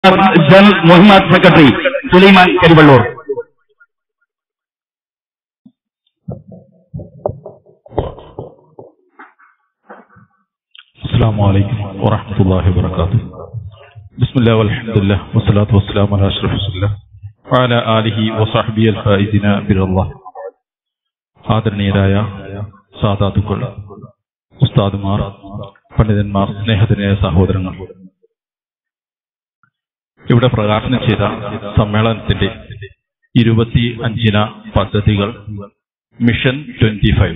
general Muhammad secretary Sulaiman Karivellur السلام عليكم ورحمة الله وبركاته بسم الله والحمد لله والصلاة والسلام على أشرف رسول الله وعلى آله وصحبه الفائزين بالله ആദരണീയരായ സാധാതുക്കൾ ഉസ്താദുമാർ പണ്ഡിതന്മാർ സ്നേഹത്തിനായ സഹോദരങ്ങൾ ഇവിടെ പ്രകാശനം ചെയ്ത സമ്മേളനത്തിന്റെ ഇരുപത്തി അഞ്ചിന പദ്ധതികൾ മിഷൻ ട്വന്റി ഫൈവ്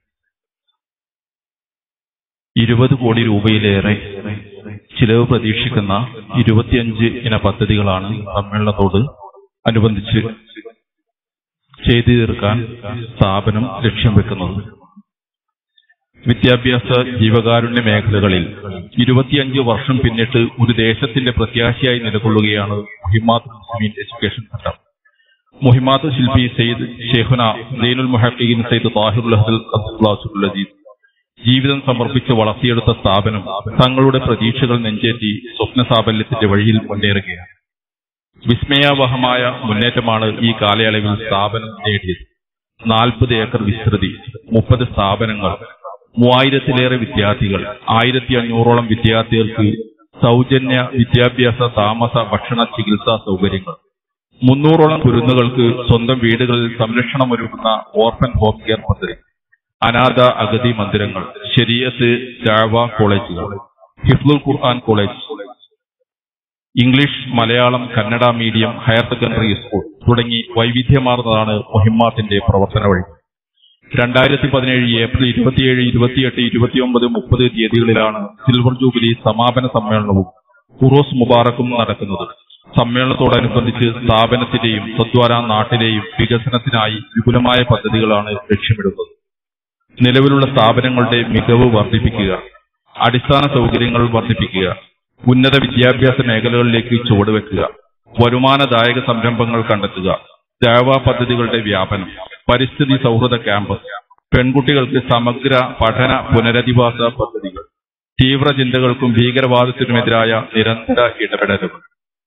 ഇരുപത് കോടി രൂപയിലേറെ ചിലവ് പ്രതീക്ഷിക്കുന്ന ഇരുപത്തിയഞ്ച് ഇന പദ്ധതികളാണ് സമ്മേളനത്തോട് അനുബന്ധിച്ച് ചെയ്തു തീർക്കാൻ സ്ഥാപനം ലക്ഷ്യം വെക്കുന്നത് വിദ്യാഭ്യാസ ജീവകാരുണ്യ മേഖലകളിൽ ഇരുപത്തിയഞ്ച് വർഷം പിന്നിട്ട് ഒരു ദേശത്തിന്റെ പ്രത്യാശയായി നിലകൊള്ളുകയാണ് മുഹിമാത്ത് മുസ്ലിമീൻ എഡ്യൂക്കേഷൻ സെന്റർ മുഹിമാത്ത് ശില്പി സയ്യിദ് ഷെയ്ഖുന സൈനുൽ മുഹീൻ സയ്യിദ് താഹിറുൽ അഹദൽ അബ്ദുൽ അസീസ് ജീവിതം സമർപ്പിച്ച് വളർത്തിയെടുത്ത സ്ഥാപനം തങ്ങളുടെ പ്രതീക്ഷകൾ നെഞ്ചേറ്റി സ്വപ്ന സാഫല്യത്തിന്റെ വഴിയിൽ മുന്നേറുകയാണ് വിസ്മയാവഹമായ മുന്നേറ്റമാണ് ഈ കാലയളവിൽ സ്ഥാപനം നേടിയത് നാൽപ്പത് ഏക്കർ വിസ്തൃതി മുപ്പത് സ്ഥാപനങ്ങൾ മൂവായിരത്തിലേറെ വിദ്യാർത്ഥികൾ ആയിരത്തി അഞ്ഞൂറോളം വിദ്യാർത്ഥികൾക്ക് സൗജന്യ വിദ്യാഭ്യാസ താമസ ഭക്ഷണ ചികിത്സാ സൗകര്യങ്ങൾ മുന്നൂറോളം കുരുന്നുകൾക്ക് സ്വന്തം വീടുകളിൽ സംരക്ഷണമൊരുക്കുന്ന ഓർഫൻ ഹോം കെയർ പദ്ധതി അനാഥ അഗതി മന്ദിരങ്ങൾ ശരീയത്ത് ജാവ കോളേജുകൾ ഹിഫ്ലുൽ ഖുർആൻ college English Malayalam Kannada medium higher secondary school തുടങ്ങി വൈവിധ്യമാർന്നതാണ് മുഹിമ്മാത്തിന്റെ പ്രവർത്തന വഴി രണ്ടായിരത്തി പതിനേഴ് ഏപ്രിൽ ഇരുപത്തിയേഴ് ഇരുപത്തിയെട്ട് ഇരുപത്തിയൊമ്പത് മുപ്പത് തീയതികളിലാണ് സിൽവർ ജൂബിലി സമാപന സമ്മേളനവും ഉറൂസ് മുബാറക്കും നടക്കുന്നത് സമ്മേളനത്തോടനുബന്ധിച്ച് സ്ഥാപനത്തിന്റെയും സദ്വാര നാട്ടിലെയും വികസനത്തിനായി വിപുലമായ പദ്ധതികളാണ് ലക്ഷ്യമിടുന്നത് നിലവിലുള്ള സ്ഥാപനങ്ങളുടെ മികവ് വർദ്ധിപ്പിക്കുക അടിസ്ഥാന സൗകര്യങ്ങൾ വർദ്ധിപ്പിക്കുക ഉന്നത വിദ്യാഭ്യാസ മേഖലകളിലേക്ക് ചുവടുവെക്കുക വരുമാനദായക സംരംഭങ്ങൾ കണ്ടെത്തുക ദേവ പദ്ധതികളുടെ വ്യാപനം പരിസ്ഥിതി സൗഹൃദ ക്യാമ്പസ് പെൺകുട്ടികൾക്ക് സമഗ്ര പഠന പുനരധിവാസ പദ്ധതികൾ തീവ്ര ചിന്തകൾക്കും ഭീകരവാദത്തിനുമെതിരായ നിരന്തര ഇടപെടലുകൾ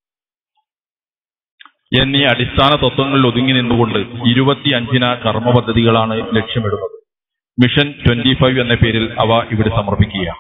എന്നീ അടിസ്ഥാന തത്വങ്ങളിൽ ഒതുങ്ങി നിന്നുകൊണ്ട് ഇരുപത്തിയഞ്ചിന കർമ്മ പദ്ധതികളാണ് ലക്ഷ്യമിടുന്നത് മിഷൻ ട്വന്റി ഫൈവ് എന്ന പേരിൽ അവ ഇവിടെ സമർപ്പിക്കുകയാണ്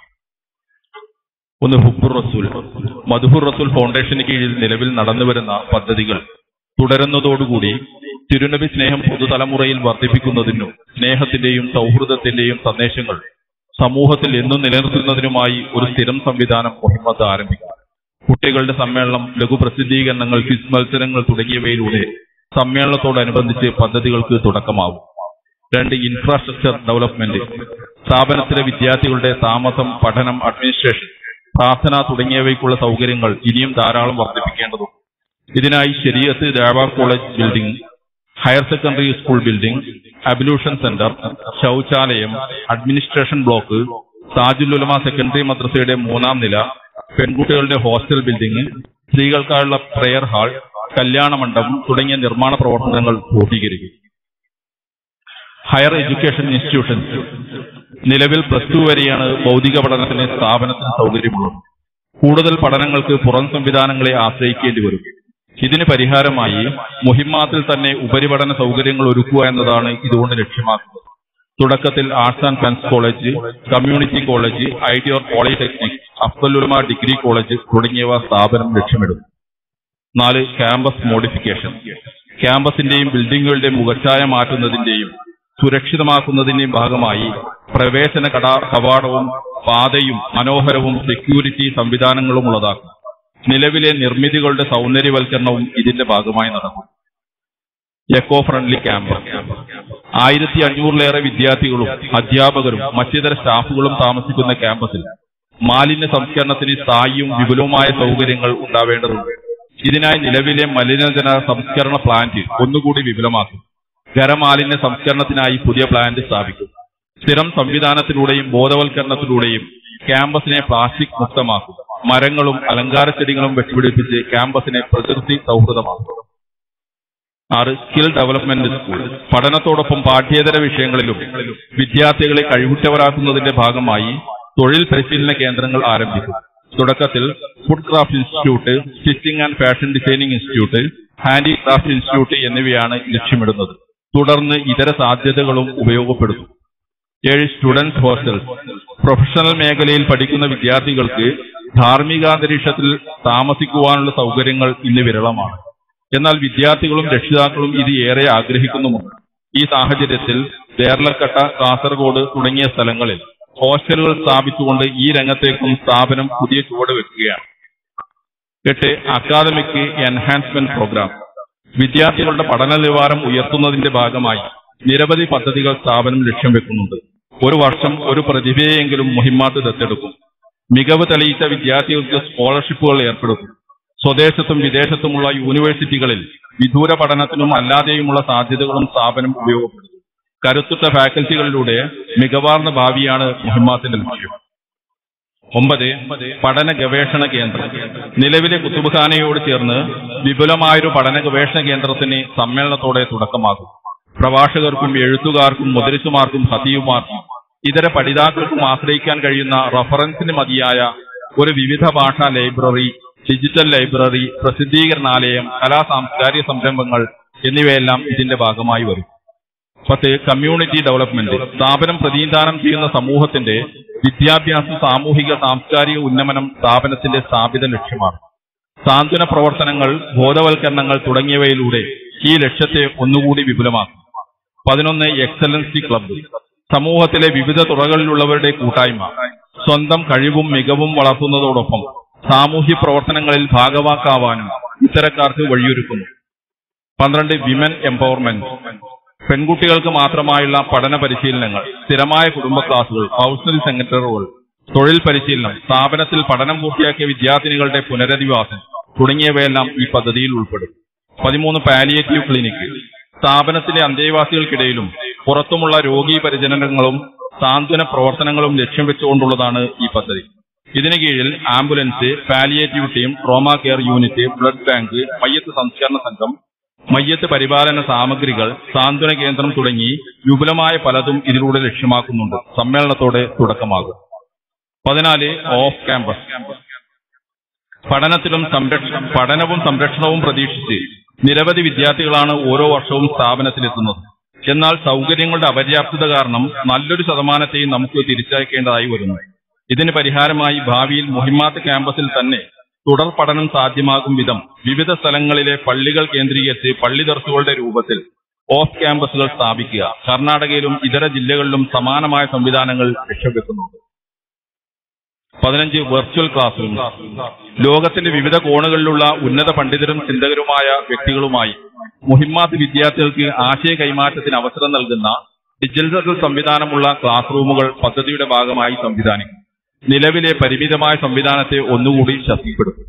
ഒന്ന് ഹുബുർ റസൂൽ മധുഹുർ റസൂൽ ഫൗണ്ടേഷന് കീഴിൽ നിലവിൽ നടന്നുവരുന്ന പദ്ധതികൾ തുടരുന്നതോടുകൂടി തിരുനബി സ്നേഹം പുതുതലമുറയിൽ വർദ്ധിപ്പിക്കുന്നതിനും സ്നേഹത്തിന്റെയും സൗഹൃദത്തിന്റെയും സന്ദേശങ്ങൾ സമൂഹത്തിൽ എന്നും നിലനിർത്തുന്നതിനുമായി ഒരു സ്ഥിരം സംവിധാനം മുഹിമ്മത്ത് ആരംഭിക്കും കുട്ടികളുടെ സമ്മേളനം ലഘുപ്രസിദ്ധീകരണങ്ങൾ ക്വിസ് മത്സരങ്ങൾ തുടങ്ങിയവയിലൂടെ സമ്മേളനത്തോടനുബന്ധിച്ച് പദ്ധതികൾക്ക് തുടക്കമാവും രണ്ട് ഇൻഫ്രാസ്ട്രക്ചർ ഡെവലപ്മെന്റ് സ്ഥാപനത്തിലെ വിദ്യാർത്ഥികളുടെ താമസം പഠനം അഡ്മിനിസ്ട്രേഷൻ പ്രാർത്ഥന തുടങ്ങിയവയ്ക്കുള്ള സൗകര്യങ്ങൾ ഇനിയും ധാരാളം വർദ്ധിപ്പിക്കേണ്ടതുണ്ട് ഇതിനായി ശരീരത്ത് ദേവ college building higher secondary school building ablution centre ശൌചാലയം അഡ്മിനിസ്ട്രേഷൻ ബ്ലോക്ക് താജുലുലമ സെക്കൻഡറി മദ്രസയുടെ മൂന്നാം നില പെൺകുട്ടികളുടെ ഹോസ്റ്റൽ ബിൽഡിംഗ് സ്ത്രീകൾക്കായുള്ള പ്രെയർ ഹാൾ കല്യാണ മണ്ഡപം തുടങ്ങിയ നിർമ്മാണ പ്രവർത്തനങ്ങൾ പൂർത്തീകരിക്കും ഹയർ എഡ്യൂക്കേഷൻ ഇൻസ്റ്റിറ്റ്യൂഷൻസ് നിലവിൽ പ്ലസ് ടു വരെയാണ് ഭൗതിക പഠനത്തിന് സ്ഥാപനത്തിന് സൗകര്യമുള്ളത് കൂടുതൽ പഠനങ്ങൾക്ക് പുറം സംവിധാനങ്ങളെ ആശ്രയിക്കേണ്ടി വരും ഇതിന് പരിഹാരമായി മുഹിമാത്തിൽ തന്നെ ഉപരിപഠന സൗകര്യങ്ങൾ ഒരുക്കുക എന്നതാണ് ഇതുകൊണ്ട് ലക്ഷ്യമാക്കുന്നത് തുടക്കത്തിൽ arts and science college community college I T or polytechnic അഫ്സലുലമ ഡിഗ്രി കോളേജ് തുടങ്ങിയവ സ്ഥാപനം ലക്ഷ്യമിടുന്നു നാല് ക്യാമ്പസ് മോഡിഫിക്കേഷൻ ക്യാമ്പസിന്റെയും ബിൽഡിംഗുകളുടെയും മുഖച്ഛായ മാറ്റുന്നതിന്റെയും സുരക്ഷിതമാക്കുന്നതിന്റെയും ഭാഗമായി പ്രവേശന കടാ കവാടവും പാതയും മനോഹരവും സെക്യൂരിറ്റി സംവിധാനങ്ങളും ഉള്ളതാക്കും നിലവിലെ നിർമ്മിതികളുടെ സൗന്ദര്യവൽക്കരണവും ഇതിന്റെ ഭാഗമായി നടക്കും എക്കോ ഫ്രണ്ട്ലി ക്യാമ്പസ് ആയിരത്തി അഞ്ഞൂറിലേറെ വിദ്യാർത്ഥികളും അധ്യാപകരും മറ്റിതര സ്റ്റാഫുകളും താമസിക്കുന്ന ക്യാമ്പസിൽ മാലിന്യ സംസ്കരണത്തിന് സ്ഥായിയും വിപുലവുമായ സൗകര്യങ്ങൾ ഉണ്ടാവേണ്ടതുണ്ട് ഇതിനായി നിലവിലെ മലിനജന സംസ്കരണ പ്ലാന്റ് ഒന്നുകൂടി വിപുലമാക്കും ഖരമാലിന്യ സംസ്കരണത്തിനായി പുതിയ പ്ലാന്റ് സ്ഥാപിക്കും സ്ഥിരം സംവിധാനത്തിലൂടെയും ബോധവൽക്കരണത്തിലൂടെയും ക്യാമ്പസിനെ പ്ലാസ്റ്റിക് മുക്തമാക്കും മരങ്ങളും അലങ്കാര ചെടികളും വെച്ചുപിടിപ്പിച്ച് ക്യാമ്പസിനെ പ്രകൃതി സൗഹൃദമാക്കും ആറ് സ്കിൽ ഡെവലപ്മെന്റ് സ്കൂൾ പഠനത്തോടൊപ്പം പാഠ്യേതര വിഷയങ്ങളിലും വിദ്യാർത്ഥികളെ കഴിവുറ്റവരാക്കുന്നതിന്റെ ഭാഗമായി തൊഴിൽ പരിശീലന കേന്ദ്രങ്ങൾ ആരംഭിക്കും തുടക്കത്തിൽ food craft institute stitching and fashion designing institute handicraft institute എന്നിവയാണ് ലക്ഷ്യമിടുന്നത് തുടർന്ന് ഇതര സാധ്യതകളും ഉപയോഗപ്പെടുത്തും ഏഴ് സ്റ്റുഡൻസ് ഹോസ്റ്റൽസ് പ്രൊഫഷണൽ മേഖലയിൽ പഠിക്കുന്ന വിദ്യാർത്ഥികൾക്ക് ധാർമ്മികാന്തരീക്ഷത്തിൽ താമസിക്കുവാനുള്ള സൗകര്യങ്ങൾ ഇന്ന് വിരളമാണ് എന്നാൽ വിദ്യാർത്ഥികളും രക്ഷിതാക്കളും ഇത് ഏറെ ആഗ്രഹിക്കുന്നുമുണ്ട് ഈ സാഹചര്യത്തിൽ ദേർലക്കട്ട കാസർഗോഡ് തുടങ്ങിയ സ്ഥലങ്ങളിൽ ഹോസ്റ്റലുകൾ സ്ഥാപിച്ചുകൊണ്ട് ഈ രംഗത്തേക്കും സ്ഥാപനം പുതിയ ചുവട് വെക്കുകയാണ് എട്ട് അക്കാദമിക് എൻഹാൻസ്മെന്റ് പ്രോഗ്രാം വിദ്യാർത്ഥികളുടെ പഠന നിലവാരം ഉയർത്തുന്നതിന്റെ ഭാഗമായി നിരവധി പദ്ധതികൾ സ്ഥാപനം ലക്ഷ്യം വെക്കുന്നുണ്ട് ഒരു വർഷം ഒരു പ്രതിഭയെയെങ്കിലും മുഹിമാത്ത് ദത്തെടുക്കും മികവ് തെളിയിച്ച വിദ്യാർത്ഥികൾക്ക് സ്കോളർഷിപ്പുകൾ ഏർപ്പെടുത്തും സ്വദേശത്തും വിദേശത്തുമുള്ള യൂണിവേഴ്സിറ്റികളിൽ വിദൂര പഠനത്തിനും അല്ലാതെയുമുള്ള സാധ്യതകളും സ്ഥാപനം ഉപയോഗപ്പെടുത്തും കരുത്തുറ്റ ഫാക്കൽറ്റികളിലൂടെ മികവാർന്ന ഭാവിയാണ് മുഹിമാത്തിന്റെ ലക്ഷ്യം ഒമ്പത് പഠന ഗവേഷണ കേന്ദ്രം നിലവിലെ കുത്തുബുഖാനയോട് ചേർന്ന് വിപുലമായൊരു പഠന ഗവേഷണ കേന്ദ്രത്തിന് സമ്മേളനത്തോടെ തുടക്കമാകും പ്രഭാഷകർക്കും എഴുത്തുകാർക്കും മുദ്രിച്ചുമാർക്കും ഹതീവുമാർക്കും ഇതര പഠിതാക്കൾക്കും ആശ്രയിക്കാൻ കഴിയുന്ന റഫറൻസിന് മതിയായ ഒരു വിവിധ ഭാഷാ ലൈബ്രറി ഡിജിറ്റൽ ലൈബ്രറി പ്രസിദ്ധീകരണാലയം കലാ സാംസ്കാരിക സംരംഭങ്ങൾ എന്നിവയെല്ലാം ഇതിന്റെ ഭാഗമായി വരും പത്ത് കമ്മ്യൂണിറ്റി ഡെവലപ്മെന്റ് സ്ഥാപനം പ്രതിനിധാനം ചെയ്യുന്ന സമൂഹത്തിന്റെ വിദ്യാഭ്യാസ സാമൂഹിക സാംസ്കാരിക ഉന്നമനം സ്ഥാപനത്തിന്റെ സ്ഥാപിത ലക്ഷ്യമാണ് സാന്ത്വന പ്രവർത്തനങ്ങൾ ബോധവൽക്കരണങ്ങൾ തുടങ്ങിയവയിലൂടെ ഈ ലക്ഷ്യത്തെ ഒന്നുകൂടി വിപുലമാക്കും പതിനൊന്ന് എക്സലൻസി ക്ലബ്ബ് സമൂഹത്തിലെ വിവിധ തുറകളിലുള്ളവരുടെ കൂട്ടായ്മ സ്വന്തം കഴിവും മികവും വളർത്തുന്നതോടൊപ്പം സാമൂഹ്യ പ്രവർത്തനങ്ങളിൽ ഭാഗവാക്കാവാനും ഇത്തരക്കാർക്ക് വഴിയൊരുക്കുന്നു പന്ത്രണ്ട് വിമൻ എംപവർമെന്റ് പെൺകുട്ടികൾക്ക് മാത്രമായുള്ള പഠന പരിശീലനങ്ങൾ സ്ഥിരമായ കുടുംബ ക്ലാസുകൾ കൗൺസിൽ സെക്രട്ടറികൾ തൊഴിൽ പരിശീലനം സ്ഥാപനത്തിൽ പഠനം പൂർത്തിയാക്കിയ വിദ്യാർത്ഥിനികളുടെ പുനരധിവാസം തുടങ്ങിയവയെല്ലാം ഈ പദ്ധതിയിൽ ഉൾപ്പെടും പതിമൂന്ന് പാലിയേറ്റീവ് ക്ലിനിക്ക് സ്ഥാപനത്തിലെ അന്തേവാസികൾക്കിടയിലും പുറത്തുമുള്ള രോഗീ പരിചരണങ്ങളും സാന്ത്വന പ്രവർത്തനങ്ങളും ലക്ഷ്യം വെച്ചുകൊണ്ടുള്ളതാണ് ഈ പദ്ധതി ഇതിന് കീഴിൽ ambulance palliative team trauma care unit blood bank മയ്യത്ത് സംസ്കരണ സംഘം മയ്യത്ത് പരിപാലന സാമഗ്രികൾ സാന്ത്വന കേന്ദ്രം തുടങ്ങി വിപുലമായ പലതും ഇതിലൂടെ ലക്ഷ്യമാക്കുന്നുണ്ട് സമ്മേളനത്തോടെ തുടക്കമാകും പതിനാല് ഓഫ് ക്യാമ്പസ് പഠനത്തിലും സംരക്ഷ പഠനവും സംരക്ഷണവും പ്രതീക്ഷിച്ച് നിരവധി വിദ്യാർത്ഥികളാണ് ഓരോ വർഷവും സ്ഥാപനത്തിലെത്തുന്നത് എന്നാൽ സൗകര്യങ്ങളുടെ അപര്യാപ്തത കാരണം നല്ലൊരു ശതമാനത്തെയും നമുക്ക് തിരിച്ചയക്കേണ്ടതായി വരുന്നു ഇതിന് പരിഹാരമായി ഭാവിയിൽ മുഹിമാത്ത് ക്യാമ്പസിൽ തന്നെ തുടർ പഠനം സാധ്യമാകും വിധം വിവിധ സ്ഥലങ്ങളിലെ പള്ളികൾ കേന്ദ്രീകരിച്ച് പള്ളി ദർസുകളുടെ രൂപത്തിൽ ഓഫ് ക്യാമ്പസുകൾ സ്ഥാപിക്കുക കർണാടകയിലും ഇതര ജില്ലകളിലും സമാനമായ സംവിധാനങ്ങൾ ലക്ഷ്യവെക്കുന്നുണ്ട് പതിനഞ്ച് വെർച്വൽ ക്ലാസ് റൂം ലോകത്തിന്റെ വിവിധ കോണുകളിലുള്ള ഉന്നത പണ്ഡിതരും ചിന്തകരുമായ വ്യക്തികളുമായി മുഹിമ്മാത്ത് വിദ്യാർത്ഥികൾക്ക് ആശയ കൈമാറ്റത്തിന് അവസരം നൽകുന്ന ഡിജിറ്റൽ സംവിധാനമുള്ള ക്ലാസ് റൂമുകൾ പദ്ധതിയുടെ ഭാഗമായി സംവിധാനിക്കും നിലവിലെ പരിമിതമായ സംവിധാനത്തെ ഒന്നുകൂടി ശക്തിപ്പെടുത്തും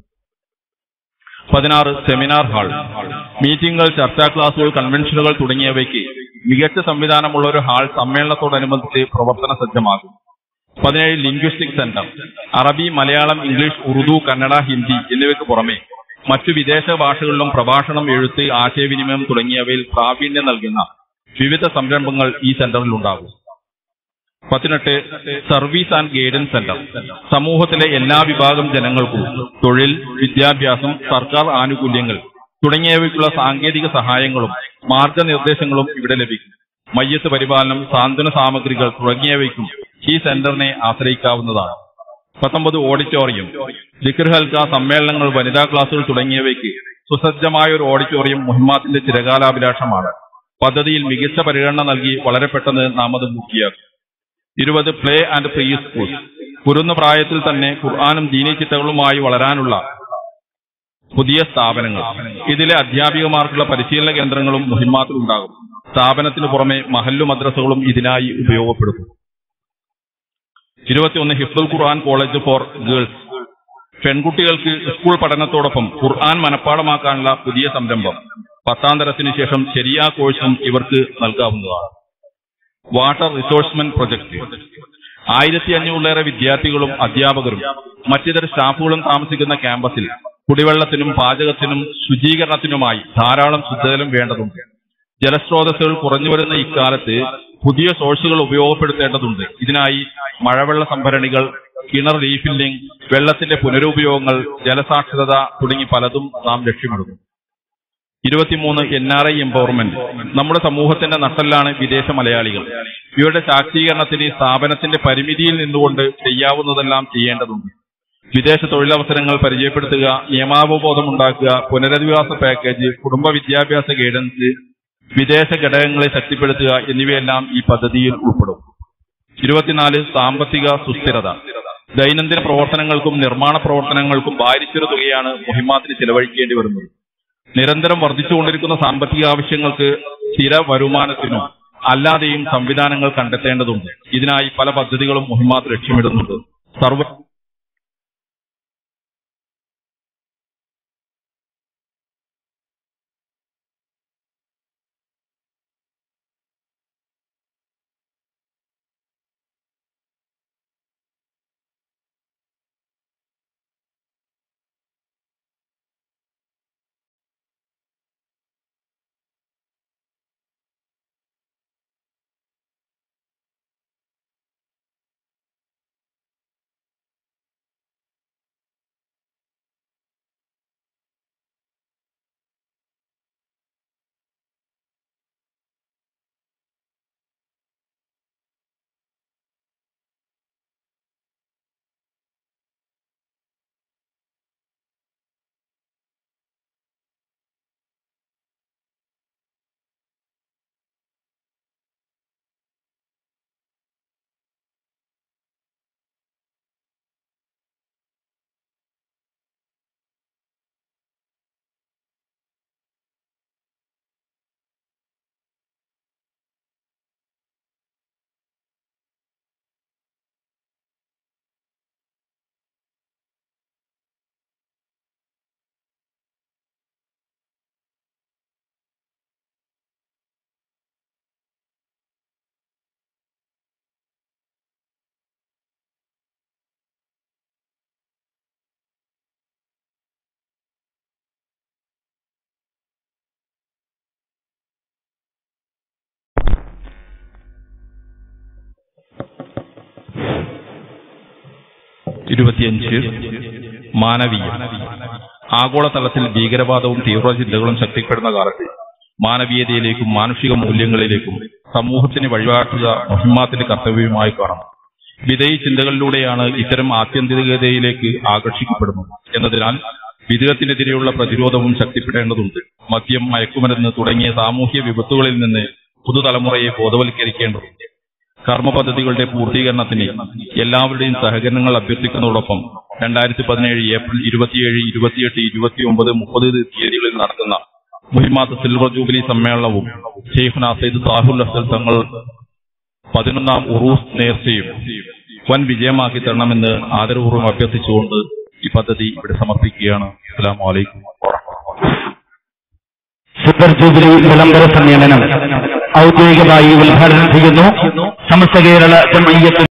പതിനാറ് സെമിനാർ ഹാൾ മീറ്റിംഗുകൾ ചർച്ചാ ക്ലാസുകൾ കൺവെൻഷനുകൾ തുടങ്ങിയവയ്ക്ക് മികച്ച സംവിധാനമുള്ള ഒരു ഹാൾ സമ്മേളനത്തോടനുബന്ധിച്ച് പ്രവർത്തന സജ്ജമാകും പതിനേഴ് linguistic centre Arabi Malayalam English Urdu Kannada Hindi എന്നിവയ്ക്ക് പുറമെ മറ്റു വിദേശ ഭാഷകളിലും പ്രഭാഷണം എഴുത്ത് ആശയവിനിമയം തുടങ്ങിയവയിൽ പ്രാവീണ്യം നൽകുന്ന വിവിധ സംരംഭങ്ങൾ ഈ സെന്ററിൽ ഉണ്ടാകും പതിനെട്ട് സർവീസ് ആൻഡ് ഗൈഡൻസ് സെന്റർ സമൂഹത്തിലെ എല്ലാ വിഭാഗം ജനങ്ങൾക്കും തൊഴിൽ വിദ്യാഭ്യാസം സർക്കാർ ആനുകൂല്യങ്ങൾ തുടങ്ങിയവയ്ക്കുള്ള സാങ്കേതിക സഹായങ്ങളും മാർഗനിർദ്ദേശങ്ങളും ഇവിടെ ലഭിക്കും മയ്യത്ത് പരിപാലനം സാന്ത്വന സാമഗ്രികൾ തുടങ്ങിയവയ്ക്കും ഈ സെന്ററിനെ ആശ്രയിക്കാവുന്നതാണ് പത്തൊമ്പത് ഓഡിറ്റോറിയം ദിക്ർ ഹൽക്ക സമ്മേളനങ്ങൾ വനിതാ ക്ലാസുകൾ തുടങ്ങിയവയ്ക്ക് സുസജ്ജമായ ഒരു ഓഡിറ്റോറിയം മുഹമ്മാത്തിന്റെ ചിരകാലാഭിലാഷമാണ് പദ്ധതിയിൽ മികച്ച പരിഗണന നൽകി വളരെ പെട്ടെന്ന് നാം അത് പൂർത്തിയാക്കും ഇരുപത് പ്ലേ ആൻഡ് പ്രീ സ്കൂൾ കുരുന്ന പ്രായത്തിൽ തന്നെ ഖുർആാനും ദീനി ചിട്ടകളുമായി വളരാനുള്ള പുതിയ സ്ഥാപനങ്ങൾ ഇതിലെ അധ്യാപികമാർക്കുള്ള പരിശീലന കേന്ദ്രങ്ങളും മുഹിമാത്തിൽ ഉണ്ടാകും സ്ഥാപനത്തിന് പുറമെ മഹല്ലു മദ്രസകളും ഇതിനായി ഉപയോഗപ്പെടുത്തും ഇരുപത്തിയൊന്ന് ഹിഫ്ദുൽ ഖുർആൻ കോളേജ് ഫോർ ഗേൾസ് പെൺകുട്ടികൾക്ക് സ്കൂൾ പഠനത്തോടൊപ്പം ഖുർആൻ മനഃപ്പാടമാക്കാനുള്ള പുതിയ സംരംഭം പത്താം തരത്തിനു ശേഷം ശരിയാ കോഴ്സും ഇവർക്ക് നൽകാവുന്നതാണ് വാട്ടർ റിസോഴ്സ്മെന്റ് പ്രൊജക്ട് ആയിരത്തി അഞ്ഞൂറിലേറെ വിദ്യാർത്ഥികളും അധ്യാപകരും മറ്റിതര സ്റ്റാഫുകളും താമസിക്കുന്ന ക്യാമ്പസിൽ കുടിവെള്ളത്തിനും പാചകത്തിനും ശുചീകരണത്തിനുമായി ധാരാളം ശുദ്ധജലം വേണ്ടതുണ്ട് ജലസ്രോതസ്സുകൾ കുറഞ്ഞു വരുന്ന ഇക്കാലത്ത് പുതിയ സോഴ്സുകൾ ഉപയോഗപ്പെടുത്തേണ്ടതുണ്ട് ഇതിനായി മഴവെള്ള സംഭരണികൾ കിണർ റീഫില്ലിംഗ് വെള്ളത്തിന്റെ പുനരുപയോഗങ്ങൾ ജലസാക്ഷരത തുടങ്ങി പലതും നാം ലക്ഷ്യമിടുന്നു ഇരുപത്തിമൂന്ന് എൻ ആർ ഐ എംപവർമെന്റ് നമ്മുടെ സമൂഹത്തിന്റെ നട്ടല്ലാണ് വിദേശ മലയാളികൾ ഇവരുടെ ശാക്തീകരണത്തിന് സ്ഥാപനത്തിന്റെ പരിമിതിയിൽ നിന്നുകൊണ്ട് ചെയ്യാവുന്നതെല്ലാം ചെയ്യേണ്ടതുണ്ട് വിദേശ തൊഴിലവസരങ്ങൾ പരിചയപ്പെടുത്തുക നിയമാവബോധമുണ്ടാക്കുക പുനരധിവാസ പാക്കേജ് കുടുംബ വിദ്യാഭ്യാസ ഗൈഡൻസ് വിദേശ ഘടകങ്ങളെ ശക്തിപ്പെടുത്തുക എന്നിവയെല്ലാം ഈ പദ്ധതിയിൽ ഉൾപ്പെടും ഇരുപത്തിനാല് സാമ്പത്തിക സുസ്ഥിരത ദൈനംദിന പ്രവർത്തനങ്ങൾക്കും നിർമ്മാണ പ്രവർത്തനങ്ങൾക്കും ഭാരിച്ചൊരു തുകയാണ് മുഹിമാത്തിന് ചെലവഴിക്കേണ്ടി വരുന്നത് നിരന്തരം വർദ്ധിച്ചുകൊണ്ടിരിക്കുന്ന സാമ്പത്തിക ആവശ്യങ്ങൾക്ക് സ്ഥിര വരുമാനത്തിനും അല്ലാതെയും സംവിധാനങ്ങൾ കണ്ടെത്തേണ്ടതുണ്ട് ഇതിനായി പല പദ്ധതികളും മുഹിമാത്ത് ലക്ഷ്യമിടുന്നുണ്ട് സർവ ഇരുപത്തിയഞ്ച് മാനവീയം ആഗോളതലത്തിൽ ഭീകരവാദവും തീവ്ര ചിന്തകളും ശക്തിപ്പെടുന്ന കാലത്ത് മാനവീയതയിലേക്കും മാനുഷിക മൂല്യങ്ങളിലേക്കും സമൂഹത്തിന് വഴികാട്ടുക മുഹിമാത്തിന്റെ കർത്തവ്യമായി കാണണം വിധേയ ചിന്തകളിലൂടെയാണ് ഇത്തരം ആത്യന്തികതയിലേക്ക് ആകർഷിക്കപ്പെടുന്നത് എന്നതിനാൽ വിധേയത്തിനെതിരെയുള്ള പ്രതിരോധവും ശക്തിപ്പെടേണ്ടതുണ്ട് മദ്യം മയക്കുമരുന്ന് തുടങ്ങിയ സാമൂഹ്യ വിപത്തുകളിൽ നിന്ന് പുതുതലമുറയെ ബോധവൽക്കരിക്കേണ്ടതുണ്ട് കർമ്മ പദ്ധതികളുടെ പൂർത്തീകരണത്തിന് എല്ലാവരുടെയും സഹകരണങ്ങൾ അഭ്യർത്ഥിക്കുന്നതോടൊപ്പം രണ്ടായിരത്തി പതിനേഴ് ഏപ്രിൽ ഇരുപത്തിയേഴ് ഇരുപത്തിയെട്ട് ഇരുപത്തിയൊമ്പത് മുപ്പത് തീയതികളിൽ നടക്കുന്ന മുഹിമാത്ത് സിൽവർ ജൂബിലി സമ്മേളനവും ഷെയ്ഖ് നാസൈദ് സാഹുൽ അസൽ തങ്ങൾ പതിനൊന്നാം ഉറൂസ് നേർച്ചയും വൻ വിജയമാക്കി തരണമെന്ന് ആദരപൂർവ്വം അഭ്യർത്ഥിച്ചുകൊണ്ട് ഈ പദ്ധതി ഇവിടെ സമർപ്പിക്കുകയാണ് അസ്സാം വലൈക്കും സൂപ്പർ ജൂബിലി വിളംബര സമ്മേളനം ഔദ്യോഗികമായി ഉദ്ഘാടനം ചെയ്യുന്നു സമസ്ത കേരള ജമയ്യത്ത്